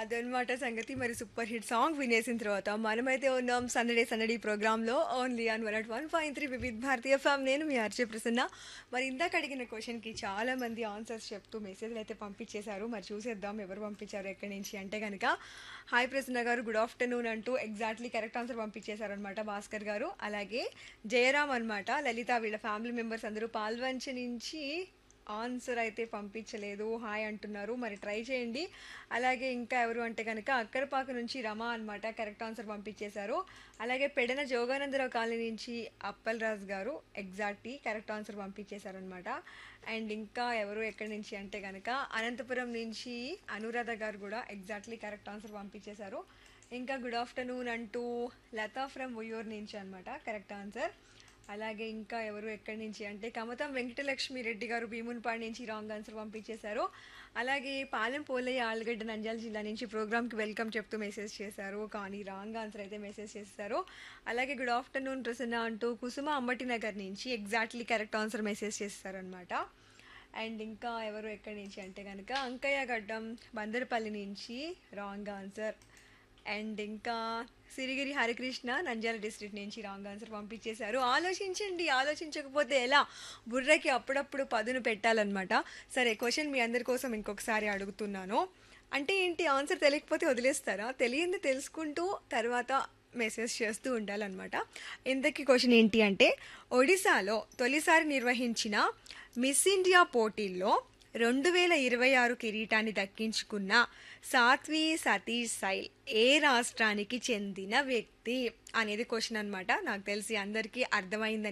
అదనమాట సంగతి మరి సూపర్ హిట్ సాంగ్ వినేసిన తర్వాత మనమైతే ఉన్నాం సందడే సందడి ప్రోగ్రాంలో only on one at one point three Vividh Bharati FM నేను మీ ఆర్జే ప్రసన్న మరి ఇందాక అడిగిన క్వశ్చన్కి చాలా మంది ఆన్సర్స్ చెప్తూ మెసేజ్లు అయితే పంపించేశారు మరి చూసేద్దాం ఎవరు పంపించారు ఎక్కడి నుంచి అంటే కనుక hi Prasanna garu good afternoon అంటూ ఎగ్జాక్ట్లీ కరెక్ట్ ఆన్సర్ పంపించేశారు అనమాట భాస్కర్ గారు అలాగే జయరామ్ అనమాట లలిత వీళ్ళ ఫ్యామిలీ మెంబర్స్ అందరూ పాల్వంచ నుంచి ఆన్సర్ అయితే పంపించలేదు హాయ్ అంటున్నారు మరి ట్రై చేయండి అలాగే ఇంకా ఎవరు అంటే కనుక అక్కరపాక నుంచి రమ అనమాట కరెక్ట్ ఆన్సర్ పంపించేశారు అలాగే పెడన జోగానందరావు కాలనీ నుంచి Appal Raj garu exactly correct answer పంపించేశారనమాట అండ్ ఇంకా ఎవరు ఎక్కడి నుంచి అంటే కనుక అనంతపురం నుంచి అనురాధ గారు కూడా ఎగ్జాక్ట్లీ కరెక్ట్ ఆన్సర్ పంపించేశారు ఇంకా గుడ్ ఆఫ్టర్నూన్ అంటూ లతా ఫ్రమ్ ఉయ్యూర్ నుంచి అనమాట కరెక్ట్ ఆన్సర్ అలాగే ఇంకా ఎవరు ఎక్కడి నుంచి అంటే కమతం వెంకటలక్ష్మి రెడ్డి గారు భీమునిపాడు నుంచి రాంగ్ ఆన్సర్ పంపించేశారు అలాగే పాలెం పోలయ్య ఆలుగడ్డ నంద్యాల జిల్లా నుంచి ప్రోగ్రామ్కి వెల్కమ్ చెప్తూ మెసేజ్ చేశారు కానీ రాంగ్ ఆన్సర్ అయితే మెసేజ్ చేశారు అలాగే గుడ్ ఆఫ్టర్నూన్ ప్రసన్న అంటూ కుసుమ అంబటి నగర్ నుంచి ఎగ్జాక్ట్లీ కరెక్ట్ ఆన్సర్ మెసేజ్ చేస్తారనమాట అండ్ ఇంకా ఎవరు ఎక్కడి నుంచి అంటే కనుక అంకయ్య గడ్డం బందరపల్లి నుంచి రాంగ్ ఆన్సర్ అండ్ ఇంకా సిరిగిరి హరికృష్ణ నంద్యాల డిస్ట్రిక్ట్ నుంచి రాంగ్ ఆన్సర్ పంపించేశారు ఆలోచించండి ఆలోచించకపోతే ఎలా బుర్రకి అప్పుడప్పుడు పదును పెట్టాలన్నమాట సరే క్వశ్చన్ మీ అందరి కోసం ఇంకొకసారి అడుగుతున్నాను అంటే ఏంటి ఆన్సర్ తెలియకపోతే వదిలేస్తారా తెలియంది తెలుసుకుంటూ తర్వాత మెసేజ్ చేస్తూ ఉండాలన్నమాట ఇంతకీ క్వశ్చన్ ఏంటి అంటే ఒడిశాలో తొలిసారి నిర్వహించిన మిస్ ఇండియా పోటీల్లో రెండు వేల ఇరవై ఆరు కిరీటాన్ని దక్కించుకున్న సాత్వి సతీష్ సైల్ ఏ రాష్ట్రానికి చెందిన వ్యక్తి అనేది క్వశ్చన్ అనమాట నాకు తెలిసి అందరికీ అర్థమైందని